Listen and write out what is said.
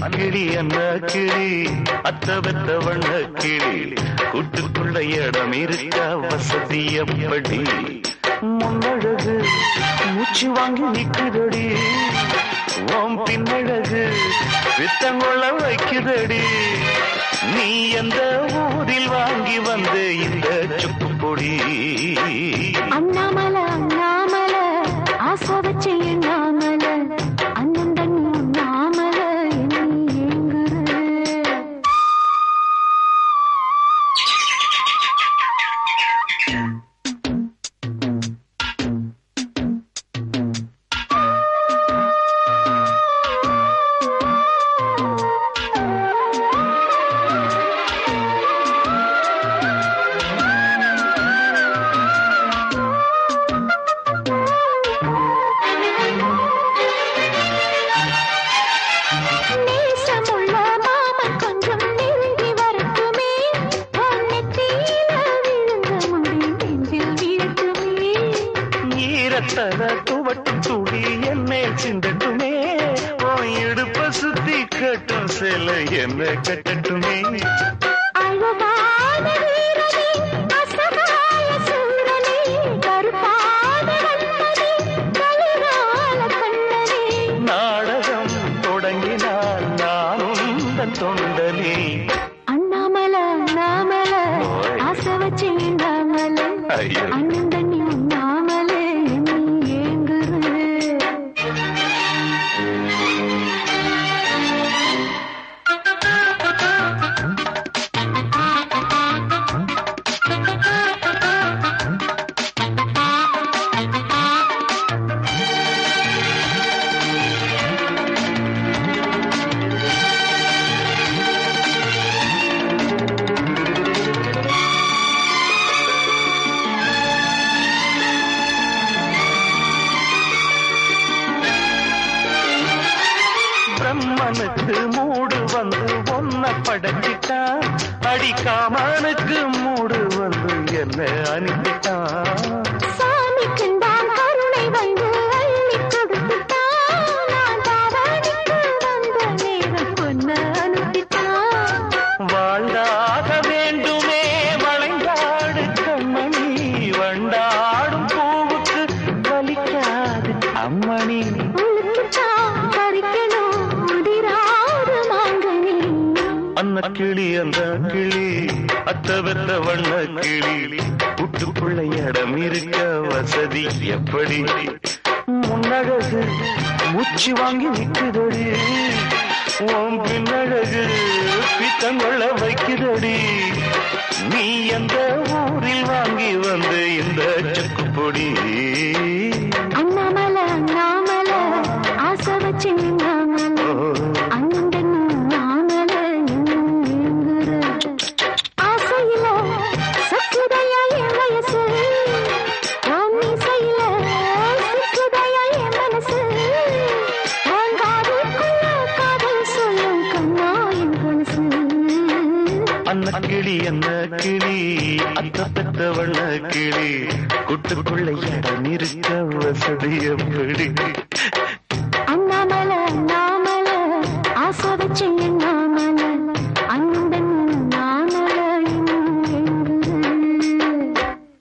அன்னக்கிளி அன்ன கிளி அத்த பெத்த வண்ண கிளி கூட்டுக்குள்ள இடம் இருக்க வசதி எப்படி முன்னழகு மூச்சு வாங்கி நிக்குதடி ஓம் பின்னழகு வித்தங்கொள்ள வைக்குதடி நீ எந்த ஊரில் வாங்கி வந்த இந்த சுக்கு பொடி அண்ணாமல அண்ணாமல ஆசை வச்சு எண்ணாமல அண்ணன் தண்ணி உண்ணாமல என்னை ஏங்குற நேசமுள்ள மாமன் கொஞ்சம் நெருங்கி வரட்டுமே உன் நெத்தியில விழுந்த முடி நெஞ்சில் வீழட்டுமே ஈரத்தர துவட்டும் துளி என்னேல் சிந்தட்டுமே உன் இடுப்ப சுத்தி கட்டும் சில என்ன கட்டட்டுமே அழகான வீரனே அசகாய சூரனே கருப்பான வண்ணனே கலிகால கண்ணனே நாடகம் தொடங்கினால் நானும் தன் தொண்டனே அண்ணாமல அண்ணாமல ஆசை வச்சு எண்ணாமல ஐயோ. அண்ணன் தண்ணி உண்ணாமல என்னை ஏங்குற பிரம்மனுக்கு மூடு வந்து ஒன்ன படைச்சிட்டான் அடிக்காமனுக்கு மூடு வந்து என்ன அனுப்பிட்டான் சாமிக்குண்டான் கருணை வந்து அள்ளி கொடுத்துட்டான் நான் தாவாணிக்கு வந்த நேரம் பொண்ண அனுப்பிட்டான் வாழ்ந்தாக வேண்டுமே வளைந்தாடு கண்மணி வண்டாடும் பூவுக்கு வலிக்காது அம்மணி உனக்குத்தான் பறிக்கணும் உதிராது மாங்கனி அன்ன கிளி அந்த கிளி அத்த வெத்த வண்ண கிளி புட்டுக்குள்ள இடம் இருக்க வசதி எப்படி முன்னழகு மூச்சு வாங்கி நிக்குதடி உன் பின்னழகு பித்தங்கொள்ள வைக்குதடி நீ எந்த ஊரில் வாங்கி வந்து இந்த சுக்கு பொடி அண்ணாமல அண்ணாமல ஆசை வச்சு நின்னாமல அண்ணன் நாமல ஏங்குற ஆசையில சக்குதையா என் வயசு உன் மீசையில சிக்குதையா என் மனசு உன் காதுக்குள்ள காதல் சொல்லும் கண்ணா என் கொலுசு அன்ன கிளி என்ன கிளி அத்த பெத்த வண்ண கிளி கூட்டுக்குள்ள இடம் இருக்க வசதி எப்படி